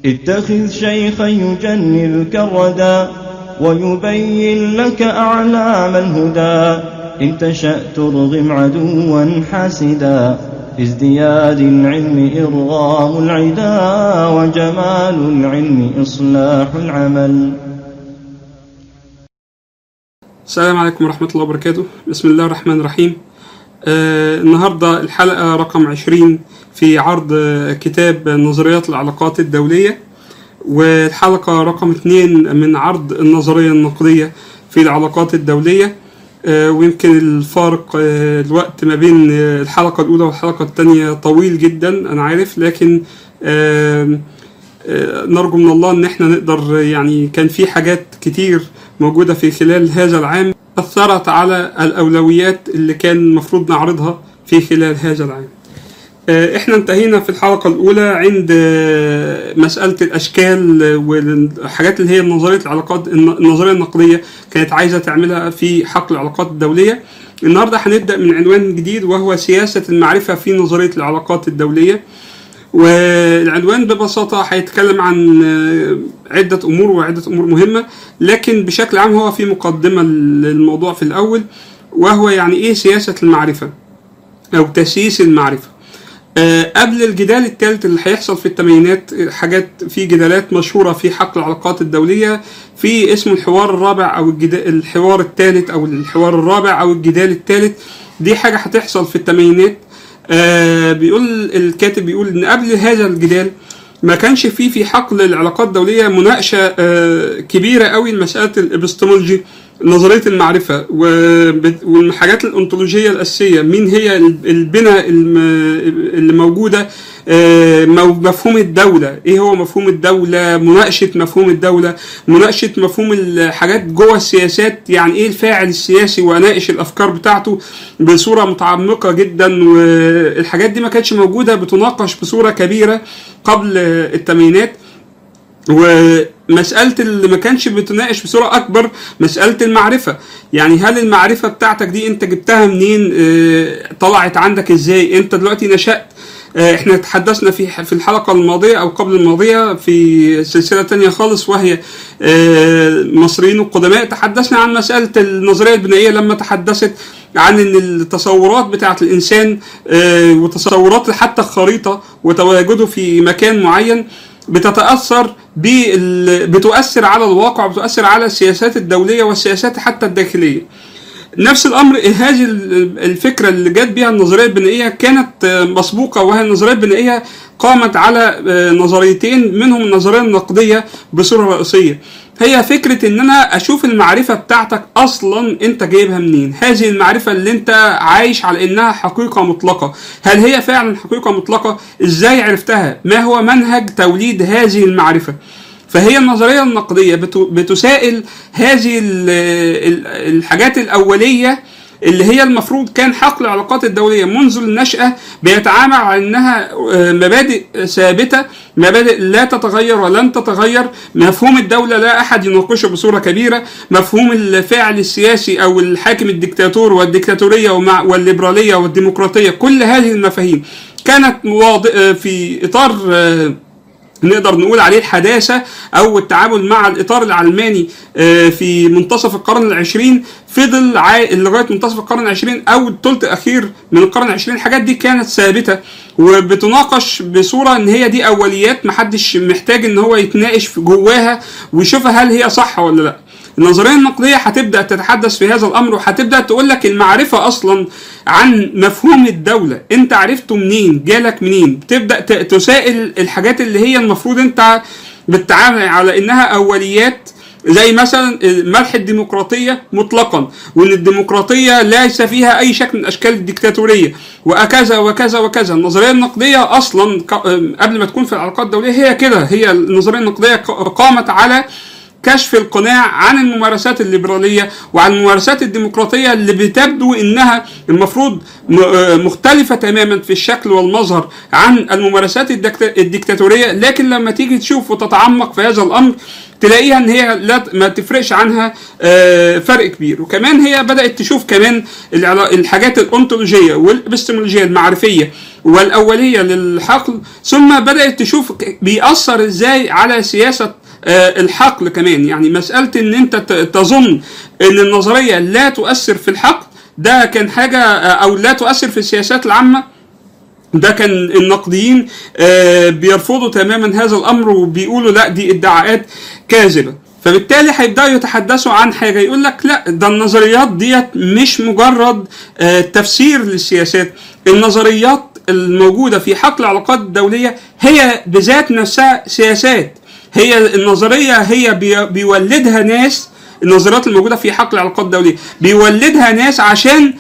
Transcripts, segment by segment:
اتخذ شيخا يجنلك الردى ويبين لك أعلام الهدى إن تشأ ترغم عدوا حاسدا في ازدياد العلم إرغام العدا وجمال العلم إصلاح العمل السلام عليكم ورحمة الله وبركاته بسم الله الرحمن الرحيم آه النهاردة الحلقة رقم 20 في عرض آه، كتاب نظريات العلاقات الدولية والحلقة رقم 2 من عرض النظرية النقدية في العلاقات الدولية آه ويمكن الفارق آه الوقت ما بين آه الحلقة الأولى والحلقة الثانية طويل جدا أنا عارف لكن آه آه، نرجو من الله ان احنا نقدر يعني كان في حاجات كتير موجودة في خلال هذا العام أثرت على الأولويات اللي كان المفروض نعرضها في خلال هذا العام آه، احنا انتهينا في الحلقة الأولى عند آه، مسألة الأشكال آه، والحاجات اللي هي نظرية العلاقات النظرية النقدية كانت عايزة تعملها في حقل العلاقات الدولية النهاردة هنبدأ من عنوان جديد وهو سياسة المعرفة في نظرية العلاقات الدولية والعنوان ببساطة هيتكلم عن آه، عدة أمور وعدة أمور مهمة لكن بشكل عام هو في مقدمة للموضوع في الأول وهو يعني إيه سياسة المعرفة أو تسييس المعرفة آه، قبل الجدال الثالث اللي هيحصل في الثمانينات حاجات في جدالات مشهورة في حق العلاقات الدولية في اسمه الحوار الرابع أو الجدال الحوار الثالث أو الحوار الرابع أو الجدال الثالث دي حاجة هتحصل في الثمانينات آه بيقول الكاتب بيقول ان قبل هذا الجدال ما كانش فيه في حقل العلاقات الدوليه مناقشه آه كبيره قوي لمساله الابستمولوجي نظريه المعرفه وبت- والحاجات الانطولوجيه الاساسيه مين هي البنى الم- اللي موجوده آه، مو- مفهوم الدوله ايه هو مفهوم الدوله مناقشه مفهوم الدوله مناقشه مفهوم الحاجات جوه السياسات يعني ايه الفاعل السياسي واناقش الافكار بتاعته بصوره متعمقه جدا والحاجات دي ما كانتش موجوده بتناقش بصوره كبيره قبل الثمانينات ومسألة اللي ما كانش بتناقش بصورة أكبر مسألة المعرفة يعني هل المعرفة بتاعتك دي أنت جبتها منين آه، طلعت عندك إزاي أنت دلوقتي نشأت آه، احنا تحدثنا في في الحلقة الماضية أو قبل الماضية في سلسلة تانية خالص وهي آه، المصريين القدماء تحدثنا عن مسألة النظرية البنائية لما تحدثت عن ان التصورات بتاعت الانسان آه، وتصورات حتى الخريطة وتواجده في مكان معين بتتاثر بال... بتؤثر على الواقع وبتؤثر على السياسات الدوليه والسياسات حتى الداخليه. نفس الامر هذه الفكره اللي جت بها النظريه البنائيه كانت آه، مسبوقه وهي النظريه البنائيه قامت على آه، نظريتين منهم النظريه النقديه بصوره رئيسيه. هي فكره ان انا اشوف المعرفه بتاعتك اصلا انت جايبها منين؟ هذه المعرفه اللي انت عايش على انها حقيقه مطلقه، هل هي فعلا حقيقه مطلقه؟ ازاي عرفتها؟ ما هو منهج توليد هذه المعرفه؟ فهي النظرية النقدية بت- بتسائل هذه ال- ال- الحاجات الأولية اللي هي المفروض كان حقل العلاقات الدولية منذ النشأة بيتعامل على أنها آه، مبادئ ثابتة مبادئ لا تتغير ولن تتغير مفهوم الدولة لا أحد يناقشه بصورة كبيرة مفهوم الفاعل السياسي أو الحاكم الدكتاتور والديكتاتورية ومع والليبرالية والديمقراطية كل هذه المفاهيم كانت واض- آه، في إطار آه، نقدر نقول عليه الحداثة أو التعامل مع الإطار العلماني آه، في منتصف القرن العشرين فضل عا- لغاية منتصف القرن العشرين أو الثلث الأخير من القرن العشرين الحاجات دي كانت ثابتة وبتناقش بصورة إن هي دي أوليات محدش محتاج إن هو يتناقش في جواها ويشوفها هل هي صح ولا لأ النظريه النقديه هتبدا تتحدث في هذا الامر وهتبدا تقول لك المعرفه اصلا عن مفهوم الدوله انت عرفته منين جالك منين بتبدا ت- تسائل الحاجات اللي هي المفروض انت بتتعامل على انها اوليات زي مثلا مدح الديمقراطية مطلقا وان الديمقراطية ليس فيها اي شكل من اشكال الديكتاتورية وكذا وكذا وكذا النظرية النقدية اصلا ق- قبل ما تكون في العلاقات الدولية هي كده هي النظرية النقدية ق- قامت على كشف القناع عن الممارسات الليبرالية وعن الممارسات الديمقراطية اللي بتبدو انها المفروض مختلفة تماما في الشكل والمظهر عن الممارسات الديكتاتورية لكن لما تيجي تشوف وتتعمق في هذا الامر تلاقيها ان هي لا ما تفرقش عنها فرق كبير وكمان هي بدات تشوف كمان الحاجات الانطولوجيه والابستمولوجيه المعرفيه والاوليه للحقل ثم بدات تشوف بيأثر ازاي على سياسه الحقل كمان يعني مساله ان انت تظن ان النظريه لا تؤثر في الحقل ده كان حاجه او لا تؤثر في السياسات العامه ده كان النقديين بيرفضوا تماما هذا الامر وبيقولوا لا دي ادعاءات كاذبه فبالتالي هيبداوا يتحدثوا عن حاجه يقول لك لا ده النظريات ديت مش مجرد تفسير للسياسات النظريات الموجوده في حقل العلاقات الدوليه هي بذات نفسها سياسات هي النظريه هي بيولدها ناس النظريات الموجوده في حقل العلاقات الدوليه بيولدها ناس عشان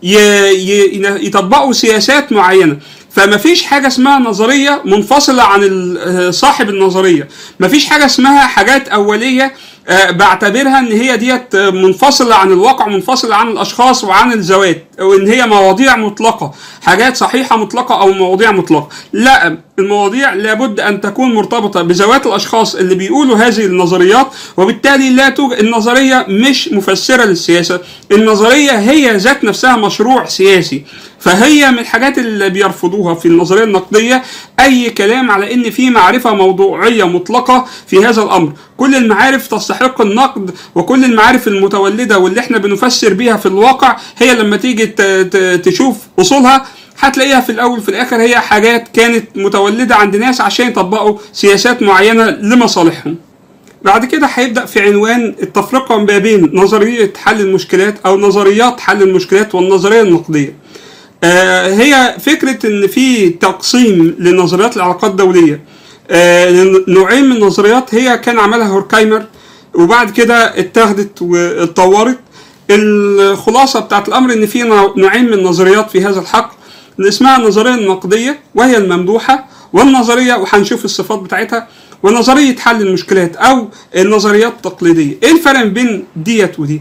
يطبقوا سياسات معينه فما فيش حاجه اسمها نظريه منفصله عن صاحب النظريه ما فيش حاجه اسمها حاجات اوليه بعتبرها ان هي ديت منفصله عن الواقع منفصله عن الاشخاص وعن الذوات وان هي مواضيع مطلقه حاجات صحيحه مطلقه او مواضيع مطلقه لا المواضيع لابد ان تكون مرتبطه بذوات الاشخاص اللي بيقولوا هذه النظريات وبالتالي لا توجد النظريه مش مفسره للسياسه النظريه هي ذات نفسها مشروع سياسي فهي من الحاجات اللي بيرفضوها في النظريه النقديه اي كلام على ان في معرفه موضوعيه مطلقه في هذا الامر كل المعارف تستحق النقد وكل المعارف المتولده واللي احنا بنفسر بيها في الواقع هي لما تيجي تشوف اصولها هتلاقيها في الاول وفي الاخر هي حاجات كانت متولده عند ناس عشان يطبقوا سياسات معينه لمصالحهم بعد كده هيبدا في عنوان التفرقه ما بين نظريه حل المشكلات او نظريات حل المشكلات والنظريه النقديه آه هي فكره ان في تقسيم لنظريات العلاقات الدوليه آه نوعين من النظريات هي كان عملها هوركايمر وبعد كده اتاخدت واتطورت الخلاصه بتاعت الامر ان في نوعين من النظريات في هذا الحقل اللي اسمها النظريه النقديه وهي الممدوحه والنظريه وهنشوف الصفات بتاعتها ونظريه حل المشكلات او النظريات التقليديه ايه الفرق بين ديت ودي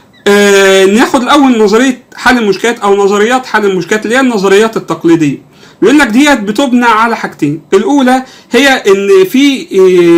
آه ناخد الاول نظريه حل المشكلات او نظريات حل المشكلات اللي هي النظريات التقليديه بيقول لك ديت بتبنى على حاجتين الاولى هي ان في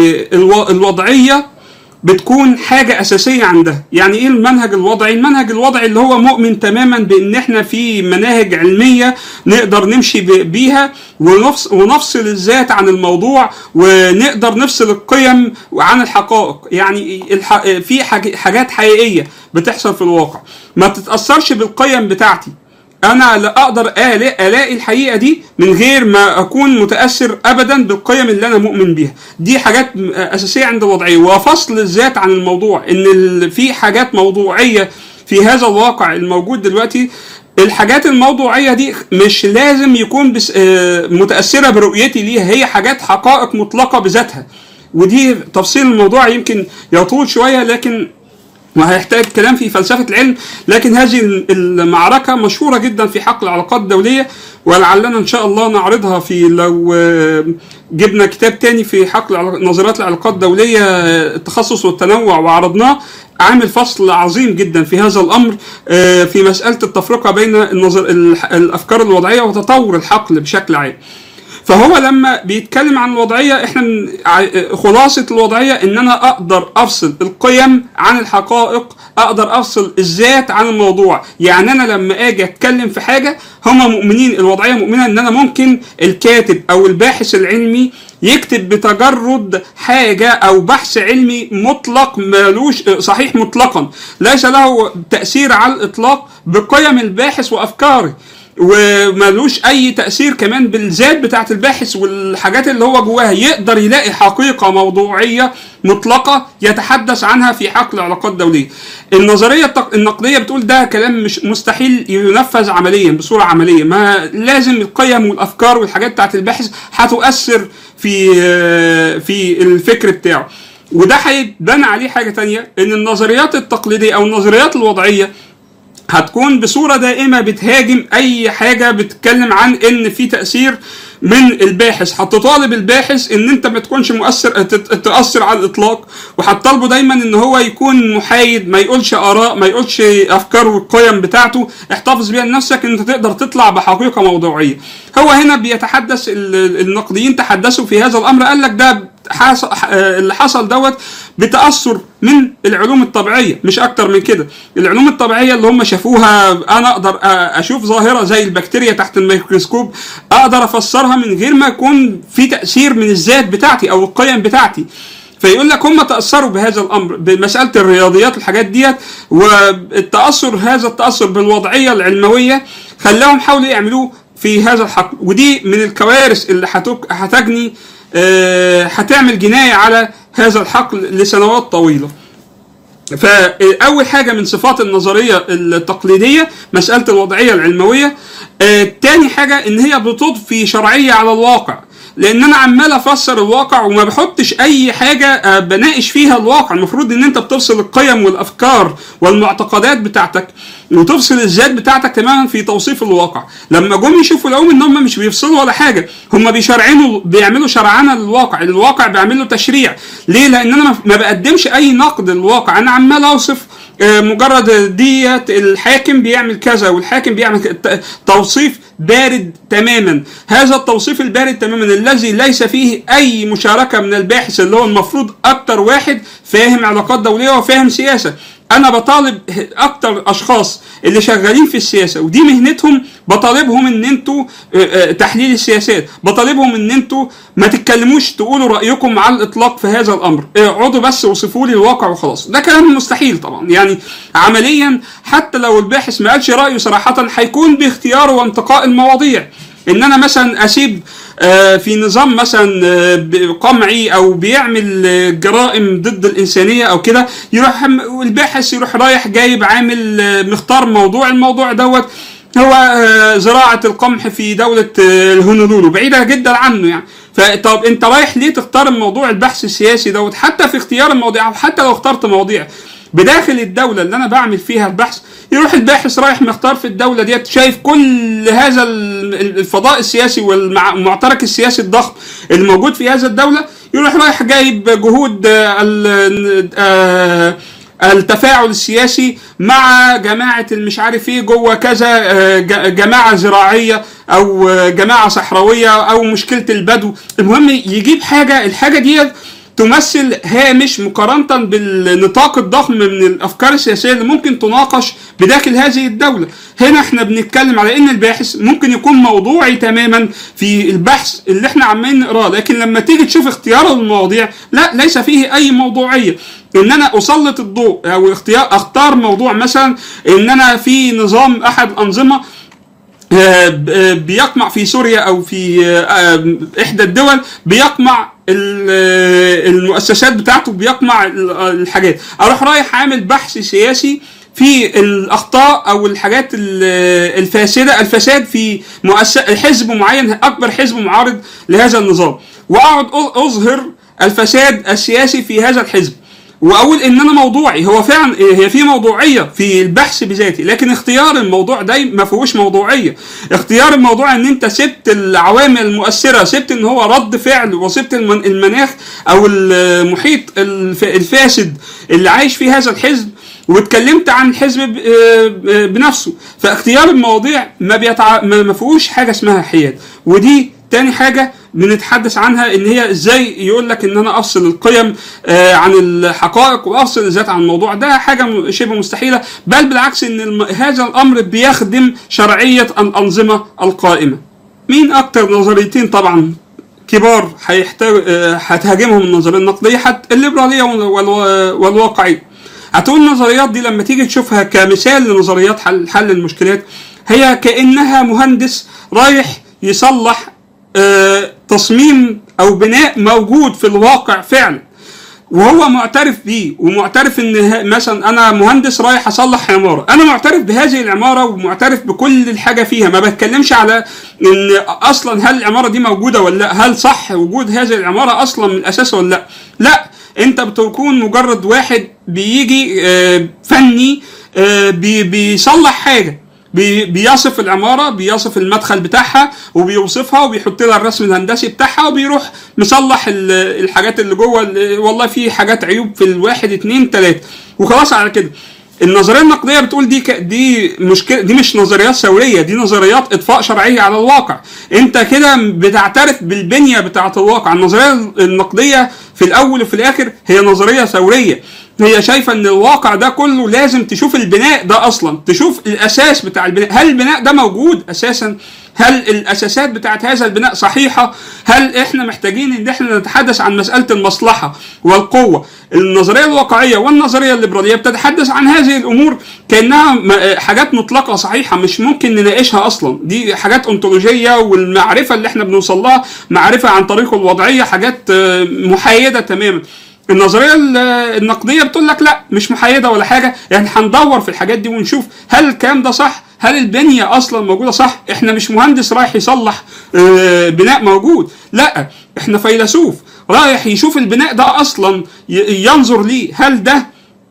آه الوضعيه بتكون حاجة أساسية عندها يعني إيه المنهج الوضعي المنهج الوضعي اللي هو مؤمن تماما بأن إحنا في مناهج علمية نقدر نمشي بيها ونفصل, ونفصل الذات عن الموضوع ونقدر نفصل القيم عن الحقائق يعني الح... في حاجات حقيقية بتحصل في الواقع ما تتأثرش بالقيم بتاعتي انا لا اقدر الاقي الحقيقه دي من غير ما اكون متاثر ابدا بالقيم اللي انا مؤمن بيها دي حاجات اساسيه عند الوضعيه وفصل الذات عن الموضوع ان في حاجات موضوعيه في هذا الواقع الموجود دلوقتي الحاجات الموضوعية دي مش لازم يكون بس متأثرة برؤيتي ليها هي حاجات حقائق مطلقة بذاتها ودي تفصيل الموضوع يمكن يطول شوية لكن وهيحتاج كلام في فلسفة العلم لكن هذه المعركة مشهورة جدا في حق العلاقات الدولية ولعلنا إن شاء الله نعرضها في لو جبنا كتاب تاني في حق نظريات العلاقات الدولية التخصص والتنوع وعرضناه عامل فصل عظيم جدا في هذا الامر في مساله التفرقه بين النظر الافكار الوضعيه وتطور الحقل بشكل عام. فهو لما بيتكلم عن الوضعيه احنا خلاصه الوضعيه ان انا اقدر افصل القيم عن الحقائق اقدر افصل الذات عن الموضوع يعني انا لما اجي اتكلم في حاجه هم مؤمنين الوضعيه مؤمنه ان انا ممكن الكاتب او الباحث العلمي يكتب بتجرد حاجة أو بحث علمي مطلق مالوش صحيح مطلقا ليس له تأثير على الإطلاق بقيم الباحث وأفكاره وملوش اي تاثير كمان بالذات بتاعه الباحث والحاجات اللي هو جواها يقدر يلاقي حقيقه موضوعيه مطلقه يتحدث عنها في حقل العلاقات الدوليه. النظريه النقديه بتقول ده كلام مش مستحيل ينفذ عمليا بصوره عمليه ما لازم القيم والافكار والحاجات بتاعه الباحث هتؤثر في في الفكر بتاعه. وده هيتبنى عليه حاجه تانية ان النظريات التقليديه او النظريات الوضعيه هتكون بصوره دائمه بتهاجم اي حاجه بتتكلم عن ان في تاثير من الباحث هتطالب الباحث ان انت ما تكونش مؤثر تت- تاثر على الاطلاق وهتطالبه دايما ان هو يكون محايد ما يقولش اراء ما يقولش افكار والقيم بتاعته احتفظ بيها لنفسك ان انت تقدر تطلع بحقيقه موضوعيه هو هنا بيتحدث ال- النقديين تحدثوا في هذا الامر قال لك ده حصل اللي حصل دوت بتاثر من العلوم الطبيعيه مش اكتر من كده العلوم الطبيعيه اللي هم شافوها انا اقدر أ- اشوف ظاهره زي البكتيريا تحت الميكروسكوب اقدر افسرها من غير ما يكون في تاثير من الذات بتاعتي او القيم بتاعتي فيقول لك هم تاثروا بهذا الامر بمساله الرياضيات الحاجات ديت والتاثر هذا التاثر بالوضعيه العلمويه خلاهم حاولوا يعملوه في هذا الحقل ودي من الكوارث اللي هتك- هتجني آه، هتعمل جنايه على هذا الحقل لسنوات طويله فاول حاجه من صفات النظريه التقليديه مساله الوضعيه العلمويه آه، تاني حاجه ان هي بتضفي شرعيه على الواقع لان انا عمال افسر الواقع وما بحطش اي حاجه آه، بناقش فيها الواقع المفروض ان انت بتفصل القيم والافكار والمعتقدات بتاعتك وتفصل الذات بتاعتك تماما في توصيف الواقع لما جم يشوفوا لقوا ان هم مش بيفصلوا ولا حاجه هم بيشرعنوا بيعملوا شرعنه للواقع الواقع بيعمل له تشريع ليه لان انا ما- ما بقدمش اي نقد للواقع انا عمال اوصف آه، مجرد ديت الحاكم بيعمل كذا والحاكم بيعمل ك- ت- توصيف بارد تماما هذا التوصيف البارد تماما الذي ليس فيه اي مشاركه من الباحث اللي هو المفروض اكتر واحد فاهم علاقات دوليه وفاهم سياسه انا بطالب اكتر اشخاص اللي شغالين في السياسه ودي مهنتهم بطالبهم ان انتوا آه، آه، تحليل السياسات بطالبهم ان انتوا ما تتكلموش تقولوا رايكم على الاطلاق في هذا الامر اقعدوا بس وصفوا لي الواقع وخلاص ده كلام مستحيل طبعا يعني عمليا حتى لو الباحث ما قالش رايه صراحه هيكون باختياره وانتقاء المواضيع ان انا مثلا اسيب آه، في نظام مثلا آه، ب- قمعي او بيعمل آه، جرائم ضد الانسانيه او كده يروح هم- الباحث يروح رايح جايب عامل آه، مختار موضوع الموضوع دوت هو آه، زراعه القمح في دوله آه، الهونولولو بعيده جدا عنه يعني فطب انت رايح ليه تختار الموضوع البحث السياسي دوت حتى في اختيار المواضيع او حتى لو اخترت مواضيع بداخل الدوله اللي انا بعمل فيها البحث يروح الباحث رايح مختار في الدوله ديت شايف كل هذا ال- الفضاء السياسي والمعترك السياسي الضخم الموجود في هذا الدوله يروح رايح جايب جهود آه، ال- آه، التفاعل السياسي مع جماعة المش عارف ايه جوه كذا آه، ج- جماعة زراعية او آه، جماعة صحراوية او مشكلة البدو المهم يجيب حاجة الحاجة ديت تمثل هامش مقارنة بالنطاق الضخم من الأفكار السياسية اللي ممكن تناقش بداخل هذه الدولة هنا احنا بنتكلم على ان الباحث ممكن يكون موضوعي تماما في البحث اللي احنا عمالين نقراه لكن لما تيجي تشوف اختياره للمواضيع لا ليس فيه اي موضوعية ان انا اسلط الضوء او اختيار اختار موضوع مثلا ان انا في نظام احد الانظمه آه، ب- آه، بيقمع في سوريا او في آه، آه، احدى الدول بيقمع ال- آه، المؤسسات بتاعته بيقمع ال- آه، الحاجات اروح رايح عامل بحث سياسي في الاخطاء او الحاجات ال- آه، الفاسده الفساد في مؤسسه حزب معين اكبر حزب معارض لهذا النظام واقعد أ- اظهر الفساد السياسي في هذا الحزب واقول ان انا موضوعي هو فعلا هي في موضوعيه في البحث بذاتي لكن اختيار الموضوع ده ما فيهوش موضوعيه اختيار الموضوع ان انت سبت العوامل المؤثره سبت ان هو رد فعل وسبت المن- المناخ او المحيط الف- الفاسد اللي عايش فيه هذا الحزب واتكلمت عن الحزب ب- آه، بنفسه فاختيار المواضيع ما بيتع... ما ما فيهوش حاجه اسمها حياد ودي تاني حاجة بنتحدث عنها ان هي ازاي يقول لك ان انا افصل القيم آه عن الحقائق وافصل الذات عن الموضوع ده حاجة م- شبه مستحيلة بل بالعكس ان الم... هذا الامر بيخدم شرعية الانظمة القائمة مين اكتر نظريتين طبعا كبار هيحتاج آه، هتهاجمهم النظريه النقديه حتى الليبراليه وال- وال- والواقعيه هتقول النظريات دي لما تيجي تشوفها كمثال لنظريات حل, حل المشكلات هي كانها مهندس رايح يصلح آه، تصميم او بناء موجود في الواقع فعلا وهو معترف بيه ومعترف ان ه- مثلا انا مهندس رايح اصلح عماره انا معترف بهذه العماره ومعترف بكل الحاجه فيها ما بتكلمش على ان اصلا هل العماره دي موجوده ولا لا هل صح وجود هذه العماره اصلا من الاساس ولا لا لا انت بتكون مجرد واحد بيجي آه، فني آه، بي- بيصلح حاجه بي- بيصف العماره بيصف المدخل بتاعها وبيوصفها وبيحط لها الرسم الهندسي بتاعها وبيروح مصلح ال- الحاجات اللي جوه اللي والله في حاجات عيوب في الواحد اتنين تلاته وخلاص على كده النظريه النقديه بتقول دي ك... دي مشكله دي مش نظريات ثوريه دي نظريات اطفاء شرعيه على الواقع انت كده بتعترف بالبنيه بتاعه الواقع النظريه النقديه في الاول وفي الاخر هي نظريه ثوريه هي شايفه ان الواقع ده كله لازم تشوف البناء ده اصلا تشوف الاساس بتاع البناء هل البناء ده موجود اساسا هل الاساسات بتاعت هذا البناء صحيحه هل احنا محتاجين ان احنا نتحدث عن مساله المصلحه والقوه النظريه الواقعيه والنظريه الليبراليه بتتحدث عن هذه الامور كانها م- حاجات مطلقه صحيحه مش ممكن نناقشها اصلا دي حاجات انطولوجيه والمعرفه اللي احنا بنوصل لها معرفه عن طريق الوضعيه حاجات آه، محايده تماما النظريه ال- النقديه بتقول لك لا مش محايده ولا حاجه يعني هندور في الحاجات دي ونشوف هل الكلام ده صح هل البنيه اصلا موجوده صح احنا مش مهندس رايح يصلح آه، بناء موجود لا احنا فيلسوف رايح يشوف البناء ده اصلا ي- ينظر ليه هل ده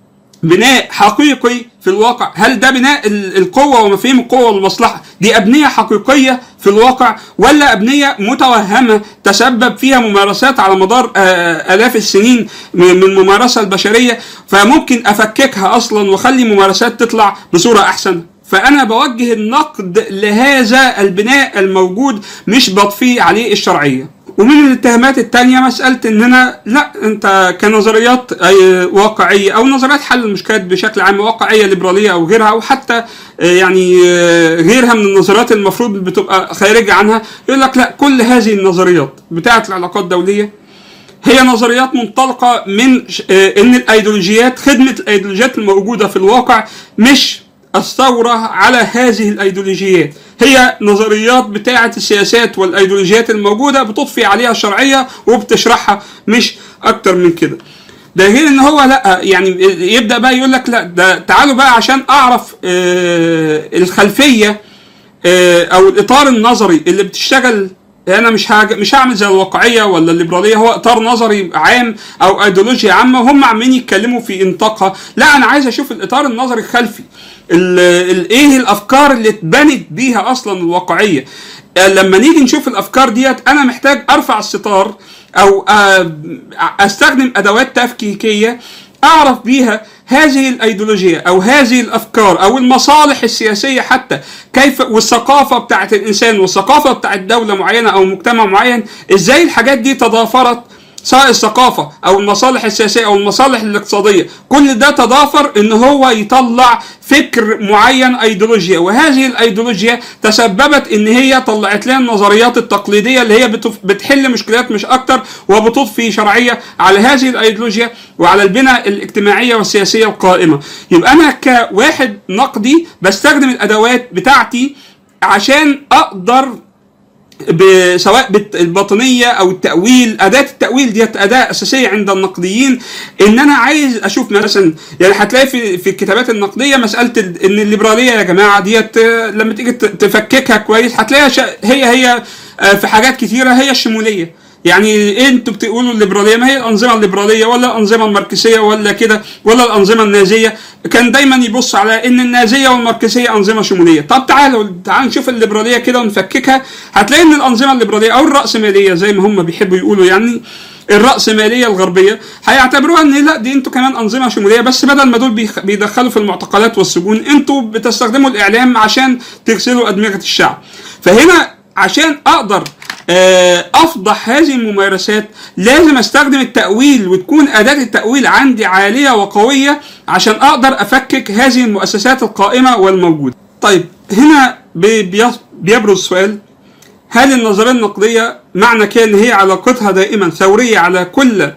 بناء حقيقي في الواقع هل ده بناء ال- القوة ومفاهيم القوة والمصلحة دي أبنية حقيقية في الواقع ولا أبنية متوهمة تسبب فيها ممارسات على مدار آه، آلاف السنين م- من الممارسة البشرية فممكن أفككها أصلا وأخلي ممارسات تطلع بصورة أحسن فأنا بوجه النقد لهذا البناء الموجود مش بطفي عليه الشرعية ومن الاتهامات التانية مسألة إننا لا أنت كنظريات أي واقعية أو نظريات حل المشكلات بشكل عام واقعية ليبرالية أو غيرها أو حتى آه، يعني آه، غيرها من النظريات المفروض بتبقى خارجة عنها يقول لك لا كل هذه النظريات بتاعة العلاقات الدولية هي نظريات منطلقة من ش- آه، إن الأيديولوجيات خدمة الأيديولوجيات الموجودة في الواقع مش الثورة على هذه الأيديولوجيات هي نظريات بتاعة السياسات والأيديولوجيات الموجودة بتضفي عليها الشرعية وبتشرحها مش أكتر من كده ده غير ان هو لا يعني يبدا بقى يقول لك لا ده تعالوا بقى عشان اعرف آه، الخلفيه آه، او الاطار النظري اللي بتشتغل انا مش هاج... مش هعمل زي الواقعيه ولا الليبراليه هو اطار نظري عام او ايديولوجيا عامه وهم عمالين يتكلموا في انطاقها لا انا عايز اشوف الاطار النظري الخلفي ال... ال... ايه الافكار اللي اتبنت بيها اصلا الواقعيه آه، لما نيجي نشوف الافكار ديت انا محتاج ارفع الستار او آه، استخدم ادوات تفكيكيه اعرف بيها هذه الايديولوجيه او هذه الافكار او المصالح السياسيه حتى كيف والثقافه بتاعت الانسان والثقافه بتاعت دوله معينه او مجتمع معين ازاي الحاجات دي تضافرت سواء الثقافة أو المصالح السياسية أو المصالح الاقتصادية كل ده تضافر إن هو يطلع فكر معين أيديولوجيا وهذه الأيديولوجيا تسببت إن هي طلعت لنا النظريات التقليدية اللي هي بتف- بتحل مشكلات مش أكتر وبتضفي شرعية على هذه الأيديولوجيا وعلى البنى الاجتماعية والسياسية القائمة يبقى أنا كواحد نقدي بستخدم الأدوات بتاعتي عشان أقدر ب- سواء بالت- الباطنيه او التاويل اداه التاويل ديت اداه اساسيه عند النقديين ان انا عايز اشوف مثلا يعني هتلاقي في في الكتابات النقديه مساله ال- ان الليبراليه يا جماعه ديت آه، لما تيجي ت- تفككها كويس هتلاقيها شا- هي هي آه، في حاجات كتيره هي الشموليه يعني انتوا بتقولوا الليبراليه ما هي الانظمه الليبراليه ولا الانظمه الماركسيه ولا كده ولا الانظمه النازيه كان دايما يبص على ان النازيه والماركسيه انظمه شموليه طب تعالوا تعالوا نشوف الليبراليه كده ونفككها هتلاقي ان الانظمه الليبراليه او الراسماليه زي ما هم بيحبوا يقولوا يعني الرأسمالية الغربية هيعتبروها ان لا دي انتوا كمان انظمة شمولية بس بدل ما دول بيخ- بيدخلوا في المعتقلات والسجون انتوا بتستخدموا الاعلام عشان تغسلوا ادمغة الشعب فهنا عشان اقدر آه، افضح هذه الممارسات لازم استخدم التأويل وتكون أداة التأويل عندي عالية وقوية عشان أقدر أفكك هذه المؤسسات القائمة والموجودة. طيب هنا بي- بيص- بيبرز سؤال هل النظرية النقدية معنى كده ان هي علاقتها دائما ثورية على كل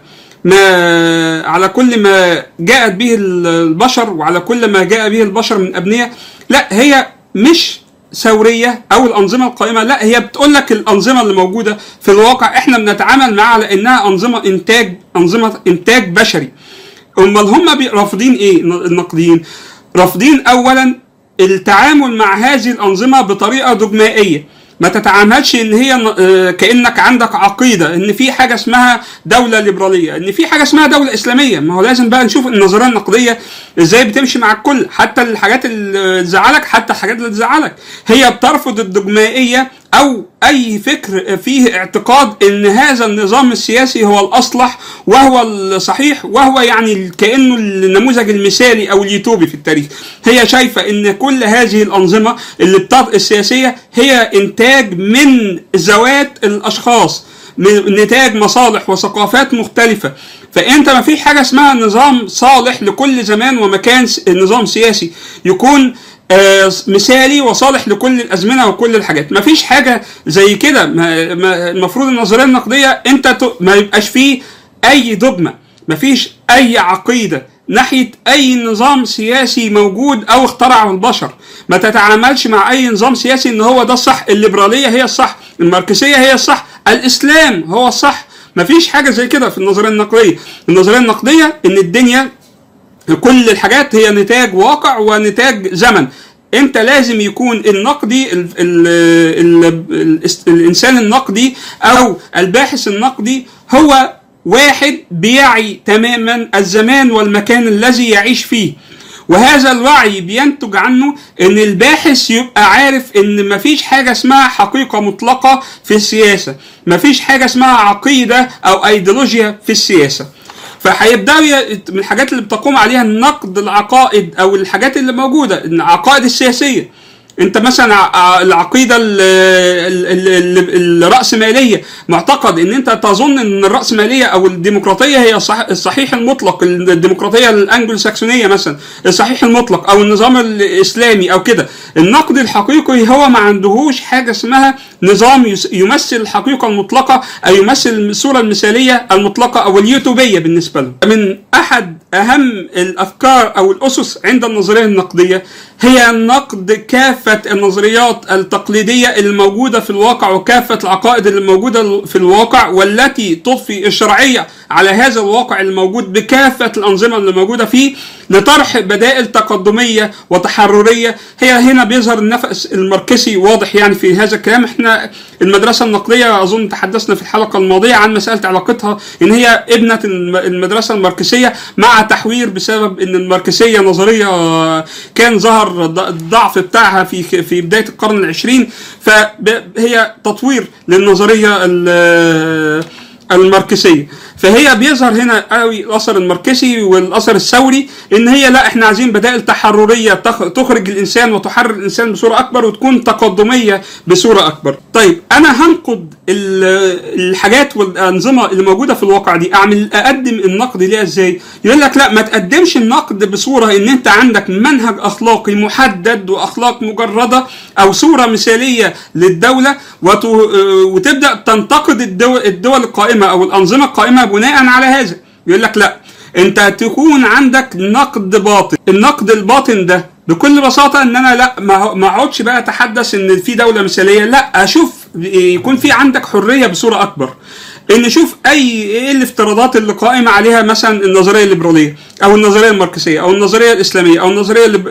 ما على كل ما جاءت به البشر وعلى كل ما جاء به البشر من أبنية لا هي مش ثورية أو الأنظمة القائمة لا هي بتقول لك الأنظمة اللي موجودة في الواقع احنا بنتعامل معها على إنها أنظمة إنتاج أنظمة إنتاج بشري امال هم بي- رافضين ايه النقديين رافضين اولا التعامل مع هذه الانظمه بطريقه دogمائيه ما تتعاملش ان هي ن- آه، كانك عندك عقيده ان في حاجه اسمها دوله ليبراليه ان في حاجه اسمها دوله اسلاميه ما هو لازم بقى نشوف النظريه النقديه ازاي بتمشي مع الكل حتى الحاجات اللي تزعلك حتى الحاجات اللي تزعلك هي بترفض الدجمائيه او اي فكر فيه اعتقاد ان هذا النظام السياسي هو الاصلح وهو الصحيح وهو يعني كانه النموذج المثالي او اليوتوبي في التاريخ هي شايفه ان كل هذه الانظمه اللي بتط... السياسيه هي انتاج من ذوات الاشخاص من نتاج مصالح وثقافات مختلفه فانت ما في حاجه اسمها نظام صالح لكل زمان ومكان س- نظام سياسي يكون آه، مثالي وصالح لكل الازمنه وكل الحاجات ما فيش حاجه زي كده ما- ما- المفروض النظريه النقديه انت ت- ما يبقاش فيه اي دogma ما فيش اي عقيده ناحيه اي نظام سياسي موجود او اخترعه البشر ما تتعاملش مع اي نظام سياسي ان هو ده الصح الليبراليه هي الصح الماركسيه هي الصح الاسلام هو الصح ما فيش حاجه زي كده في النظريه النقديه النظريه النقديه ان الدنيا كل الحاجات هي نتاج واقع ونتاج زمن انت لازم يكون النقدي ال ال ال ال الانسان النقدي او الباحث النقدي هو واحد بيعي تماما الزمان والمكان الذي يعيش فيه وهذا الوعي بينتج عنه ان الباحث يبقى عارف ان مفيش حاجه اسمها حقيقه مطلقه في السياسه مفيش حاجه اسمها عقيده او ايديولوجيا في السياسه فهيبداوا ي- من الحاجات اللي بتقوم عليها نقد العقائد او الحاجات اللي موجوده العقائد السياسيه انت مثلا ع- ع- العقيده ال- ال- ال- ال- الراسماليه معتقد ان انت تظن ان الراسماليه او الديمقراطيه هي الصح- الصحيح المطلق الديمقراطيه الانجلو ساكسونيه مثلا الصحيح المطلق او النظام الاسلامي او كده النقد الحقيقي هو ما عندهوش حاجه اسمها نظام يس- يمثل الحقيقه المطلقه او يمثل الصوره المثاليه المطلقه او اليوتوبيه بالنسبه له من احد اهم الافكار او الاسس عند النظريه النقديه هي نقد كافه النظريات التقليديه الموجوده في الواقع وكافه العقائد اللي موجوده في الواقع والتي تضفي الشرعيه على هذا الواقع الموجود بكافه الانظمه اللي موجوده فيه لطرح بدائل تقدميه وتحرريه هي هنا بيظهر النفس الماركسي واضح يعني في هذا الكلام احنا المدرسه النقديه اظن تحدثنا في الحلقه الماضيه عن مساله علاقتها ان هي ابنه الم- المدرسه الماركسيه مع تحوير بسبب ان الماركسيه نظريه كان ظهر الض- الضعف بتاعها في في بدايه القرن العشرين فهي تطوير للنظريه ال- الماركسيه فهي بيظهر هنا قوي الاثر الماركسي والاثر الثوري ان هي لا احنا عايزين بدائل تحرريه تخ- تخرج الانسان وتحرر الانسان بصوره اكبر وتكون تقدميه بصوره اكبر. طيب انا هنقد ال- الحاجات والانظمه اللي موجوده في الواقع دي اعمل اقدم النقد ليها ازاي؟ يقول لك لا ما تقدمش النقد بصوره ان انت عندك منهج اخلاقي محدد واخلاق مجرده او صوره مثاليه للدوله وت- وتبدا تنتقد الدول, الدول القائمه او الانظمه القائمه بناء على هذا يقول لك لا انت تكون عندك نقد باطن النقد الباطن ده بكل بساطه ان انا لا ما ما اقعدش بقى اتحدث ان في دوله مثاليه لا اشوف يكون في عندك حريه بصوره اكبر ان نشوف اي ايه الافتراضات اللي قائمه عليها مثلا النظريه الليبراليه او النظريه الماركسيه او النظريه الاسلاميه او النظريه ال-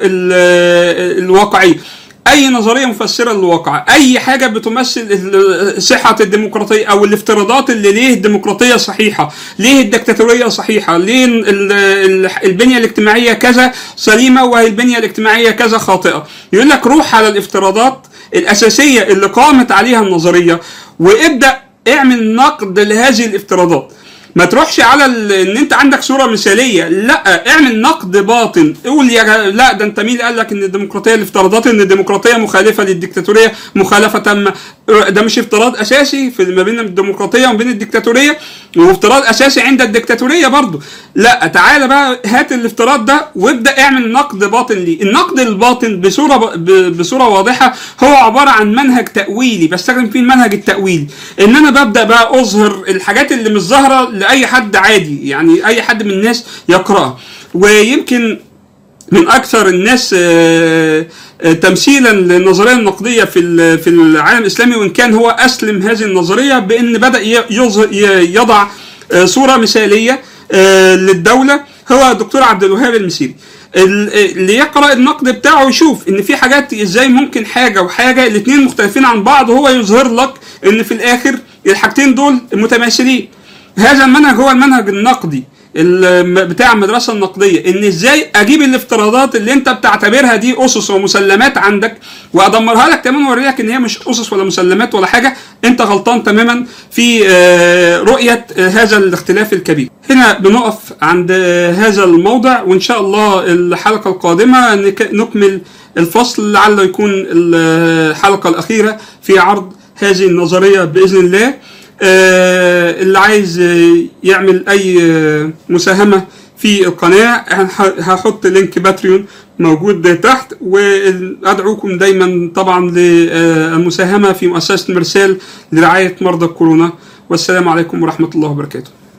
ال- الواقعيه اي نظريه مفسره للواقع اي حاجه بتمثل ال- صحه الديمقراطيه او الافتراضات اللي ليه الديمقراطيه صحيحه ليه الدكتاتوريه صحيحه ليه ال- ال- البنيه الاجتماعيه كذا سليمه والبنيه الاجتماعيه كذا خاطئه يقول لك روح على الافتراضات الاساسيه اللي قامت عليها النظريه وابدا اعمل نقد لهذه الافتراضات ما تروحش على ال- ان انت عندك صوره مثاليه لا اعمل نقد باطن قول يا جا- لا ده انت مين قال لك ان الديمقراطيه الافتراضات ان الديمقراطيه مخالفه للديكتاتوريه مخالفه تامه ده مش افتراض اساسي في ما بين الديمقراطيه وما بين الديكتاتوريه وافتراض اساسي عند الديكتاتوريه برضه لا تعالى بقى هات الافتراض ده وابدا اعمل نقد باطن ليه النقد الباطن بصوره ب- بصوره واضحه هو عباره عن منهج تاويلي بستخدم فيه المنهج التاويلي ان انا ببدا بقى اظهر الحاجات اللي مش ظاهره لاي حد عادي يعني اي حد من الناس يقراها ويمكن من اكثر الناس آه، آه، تمثيلا للنظريه النقديه في ال- في العالم الاسلامي وان كان هو اسلم هذه النظريه بان بدا ي- يظهر- ي- يضع آه، صوره مثاليه آه، للدوله هو الدكتور عبد الوهاب المسيري ال- اللي يقرا النقد بتاعه يشوف ان في حاجات ازاي ممكن حاجه وحاجه الاثنين مختلفين عن بعض وهو يظهر لك ان في الاخر الحاجتين دول متماثلين هذا المنهج هو المنهج النقدي ال- بتاع المدرسه النقديه ان ازاي اجيب الافتراضات اللي انت بتعتبرها دي اسس ومسلمات عندك وادمرها لك تماما واوريك ان هي مش اسس ولا مسلمات ولا حاجه انت غلطان تماما في آه، رؤيه آه، هذا الاختلاف الكبير هنا بنقف عند آه، هذا الموضع وان شاء الله الحلقه القادمه نك- نكمل الفصل لعله يكون الحلقه الاخيره في عرض هذه النظريه باذن الله آه، اللي عايز آه، يعمل اي آه، مساهمه في القناه هح- هحط لينك باتريون موجود تحت وادعوكم دايما طبعا للمساهمه في مؤسسه مرسال لرعايه مرضى كورونا والسلام عليكم ورحمه الله وبركاته